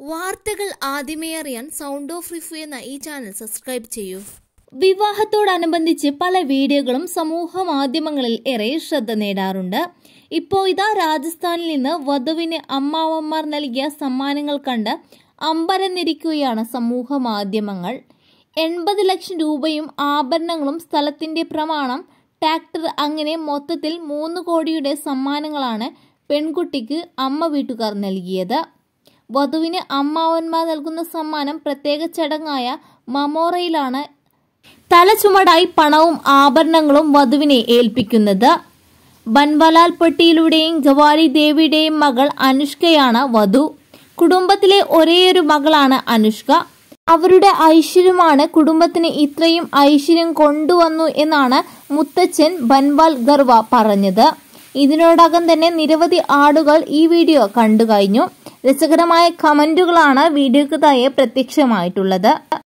വാർത്തകൾ ആദ്യമേ അറിയാൻ സൗണ്ട് ഓഫ് റിഫ്യൂ എന്ന ഈ ചാനൽ സബ്സ്ക്രൈബ് ചെയ്യൂ വിവാഹത്തോടനുബന്ധിച്ച് പല വീഡിയോകളും സമൂഹ മാധ്യമങ്ങളിൽ ഏറെ ശ്രദ്ധ നേടാറുണ്ട് ഇപ്പോൾ ഇതാ രാജസ്ഥാനിൽ നിന്ന് വധുവിന് അമ്മാവന്മാർ നൽകിയ സമ്മാനങ്ങൾ കണ്ട് അമ്പരന്നിരിക്കുകയാണ് സമൂഹ മാധ്യമങ്ങൾ എൺപത് ലക്ഷം രൂപയും ആഭരണങ്ങളും സ്ഥലത്തിന്റെ പ്രമാണം ട്രാക്ടർ അങ്ങനെ മൊത്തത്തിൽ മൂന്ന് കോടിയുടെ സമ്മാനങ്ങളാണ് പെൺകുട്ടിക്ക് അമ്മ വീട്ടുകാർ നൽകിയത് വധുവിന് അമ്മാവന്മാർ നൽകുന്ന സമ്മാനം പ്രത്യേക ചടങ്ങായ മമോറയിലാണ് തലചുമടായി പണവും ആഭരണങ്ങളും വധുവിനെ ഏൽപ്പിക്കുന്നത് ബൻവലാൽ പെട്ടിയിലൂടെയും ജവാരി ദേവിയുടെയും മകൾ അനുഷ്കയാണ് വധു കുടുംബത്തിലെ ഒരേയൊരു മകളാണ് അനുഷ്ക അവരുടെ ഐശ്വര്യമാണ് കുടുംബത്തിന് ഇത്രയും ഐശ്വര്യം കൊണ്ടുവന്നു എന്നാണ് മുത്തച്ഛൻ ബൻവാൽ ഗർവ പറഞ്ഞത് ഇതിനോടകം തന്നെ നിരവധി ആളുകൾ ഈ വീഡിയോ കണ്ടു കഴിഞ്ഞു രസകരമായ കമന്റുകളാണ് വീഡിയോക്ക് താഴെ പ്രത്യക്ഷമായിട്ടുള്ളത്